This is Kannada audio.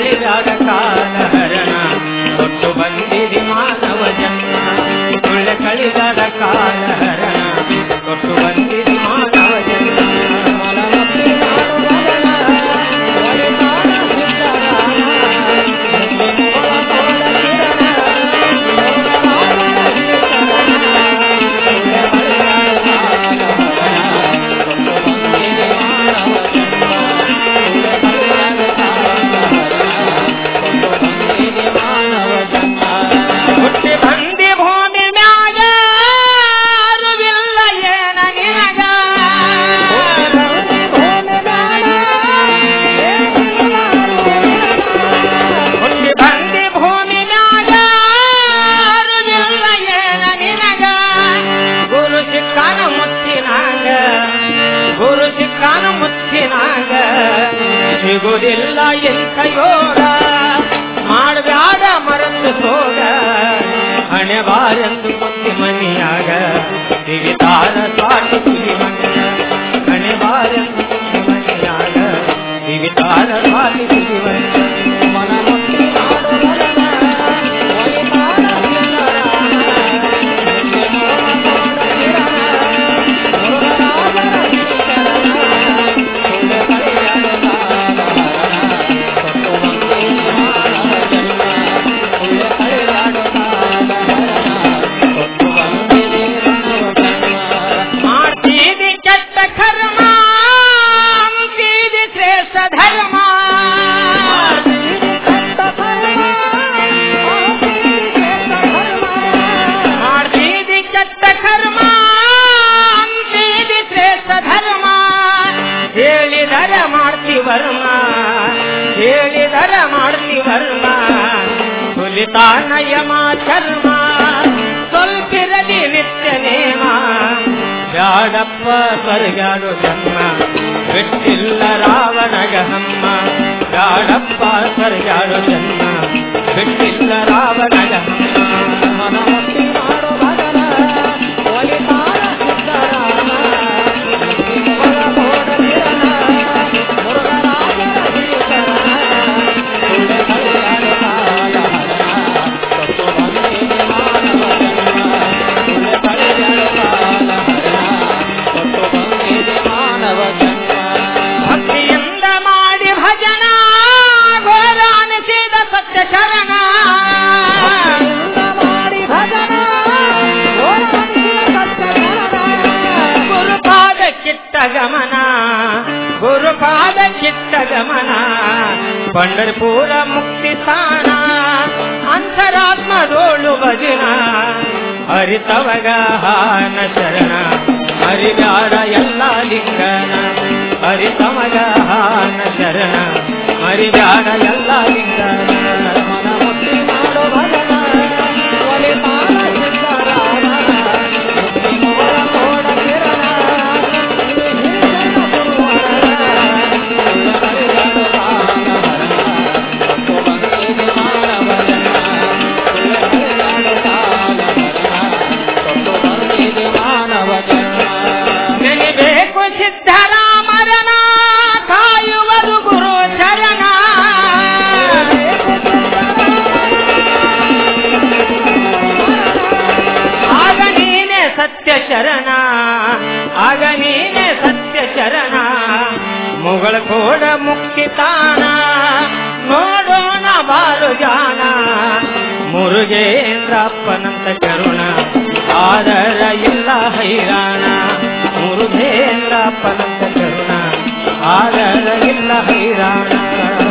ಕಳಿದಾದ ಕಾಲ ಹರಣ ಕೊಟ್ಟು ಬಂದಿದೆ ಮಾನವ ಜನ್ಮ ಸುಳ್ಳೆ ಕಳಿದಾದ ಕಾಲ ಹರಣ ಕೊಟ್ಟು ಬಂದಿದೆ ಮಾನವ ಜನ್ಮ ಮಲಮುಕ್ತಿ ಮಾಡುವವನ ಒಲಿತಾನ ಸಿದ್ಧರಾಮ ಮುಗಳ ಕೋಲ ಕಿರಣ ಮೋಗರಾಮನ ಹಿತರಣ ಹುಟ್ಟಿ ಬಂದಿ ಭೂಮಿ ಮ್ಯಾಗ ಅರಿವಿಲ್ಲ ಏನ ನಿನಗ ಹುಟ್ಟಿ ಬಂದಿ ಭೂಮಿ ಮ್ಯಾಗ ಅರಿವಿಲ್ಲ ಏನ ನಿನಗ ಗುರು ಸಿಕ್ಕಾನ ಮುತ್ತಿನಾಗ ಗುರು ಸಿಕ್ಕಾನ ಮುತ್ತಿನಾಗ ಸಿಗುವುದಿಲ್ಲ ಎಂಥ ಯೋಗ ಮಾಡಬ್ಯಾಡ ಮರತು ಸೋಗ ಹಣೆ ಬಾರೆಂದು ಮುತ್ತಿ ಮನಿಯಾಗ ದಿವಿತಾರ ಸಾಟಿ ತುಲಿ ಮನೆಯ ಹಣೆ ಬಾರೆಂದು ಮುತ್ತಿ ಮನಿಯಾಗ ದಿವಿತಾರ ಸಾಟಿ ತುಲಿ ಮನೆಯ ಮನಮುಕ್ತಿ ಮಾಡುವವನ ಒಲಿತಾನ ಸಿದ್ಧರಾಮ ಮೋಗ ಕೋಲ ಕಿರಣ ಮುರುಘರಾಜನ ಹಿತರಣ ಸುಳ್ಳೆ ಕಳಿಯದ ಕಾಲ ಹರಣ ಕೊಟ್ಟು ಬಂದಿದೆ ಮಾನವ ಜನ್ಮ ಸುಳ್ಳೆ ಕಳಿದಾಡು ಕಾಲ ಹರಣ ಕೊಟ್ಟು ಬಂದಿದೆ ಮಾನವ ಜನ್ಮ ಮಾಡ್ತೀವಿ ಕೆಟ್ಟ ಕರ್ಮ ಅಂತೀವಿ ಶ್ರೇಷ್ಠ ಧರ್ಮ ಮಾಡ್ತೀವಿ ಕೆಟ್ಟ ಕರ್ಮ ಅಂತೀವಿ ಶ್ರೇಷ್ಠ ಧರ್ಮ ಹೇಳಿದರ ಮಾಡ್ತೀವರ್ಮ ಹೇಳಿದರ ಮಾಡ್ತೀವರ್ಮ ಸುಲಿತಾನ ಯಮ ಚರ್ಮ ಸ್ವಲ್ಪಿರಲಿ ನಿತ್ಯ ನೇಮ ಬ್ಯಾಡಪ್ಪ ಸ್ವರ್ಗಾಡು ಜನ್ಮ ಬಿಟ್ಟಿಲ್ಲ ರಾವಣಗ ಹಮ್ಮ ಬ್ಯಾಡಪ್ಪ ಸ್ವರ್ಗಾಡು ಜನ್ಮ ಬಿಟ್ಟಿಲ್ಲ ರಾವಣಗ ಹಮ್ಮ ಮನಮುಕ್ತಿ ಮಾಡೋ ಭಗನ ಒಲಿತಾನ ಸಿದ್ಧರಾಮ ಮುಗಳ ಕೋಡ ಕಿರಣ ಮುರುಘರಾಜನ ಹಿತರಣ ಸುಳ್ಳೆ ಕಳಿಯಾದ ಕಾಲ ಹರಣ ಕೊಟ್ಟು ಬಂದಿದೆ ಮಾನವ ಜನ್ಮ ಸುಳ್ಳೆ ಕಳಿಯಾದ ಕಾಲ ಹರಣ ಕೊಟ್ಟು ಬಂದಿದೆ ಮಾನವ ಜನ್ಮ ಭಕ್ತಿಯಿಂದ ಮಾಡಿ ಭಜನ ಘೋರ ಅನಿಸಿದ ಸತ್ಯ ಶರಣ ಭಕ್ತಿಯಿಂದ ಮಾಡಿ ಭಜನ ಓಡಾಡಿಸಿದ ಸತ್ಯಶರಣ. ಗುರುಪಾದ ಚಿತ್ತ ಗಮನ ಗುರುಪಾದ ಚಿತ್ತ ಗಮನ ಪಂಡರ್ಪುರ ಮುಕ್ತಿ ಸ್ಥಾನ ಅಂತರಾತ್ಮದೋಳು ಭಜನ ಹರಿತವಗ ಹಾನ ಶರಣ ಹರಿಬ್ಯಾಡ ಎಲ್ಲ ಲಿಂಗನ ಹರಿತಮಗ ಹಾನ ಶರಣ ಹರಿಬ್ಯಾಡ ಎಲ್ಲ ಲಿಂಗನ ಮನಮುಕ್ತಿ ಮಾಡೋ ಭಜನ ಒಲಿತಾನ ಸಿದ್ಧರಾಮ ಮುಕ್ತಿ ಮೊಗಳ ಕೋಡ ಕಿರಣ ಇದು ಹಿರಿಯನ ಗುರುವರನ ಸುಳ್ಳ ಕರೆಯಾಡು ಕಾಲ ಹರಣ ಕೊಟ್ಟು ಬಂದಿದೆ ಮಾನವ ಜನ್ಮ ಸುಳ್ಳ ಕರೆಯಾಡು ಕಾಲ ಹರಣ ಕೊಟ್ಟು ಬಂದಿದೆ ಮಾನವ ಜನ್ಮ ನೆನೆಬೇಕು ಸಿದ್ಧರಾಮರನ ಕಾಯುವುದು ಗುರು ಚರಣ ಆಗ ನೀನೆ ಸತ್ಯ ಶರಣ ಆಗ ನೀನೆ ಸತ್ಯ ಶರಣ ಮುಗಳ ಕೋಡ ಮುಕ್ತಿ ತಾನ ನೋಡೋಣ ಬಾರು ಜಾನ ಮುರುಗೇಂದ್ರಪ್ಪನಂತ ಕರುಣ ಆದರ ಇಲ್ಲ ಹೈರಾಣ ಮುರುಗೇಂದ್ರಪ್ಪನಂತ ಕರುಣ ಆದರ ಇಲ್ಲ ಹೈರಾಣ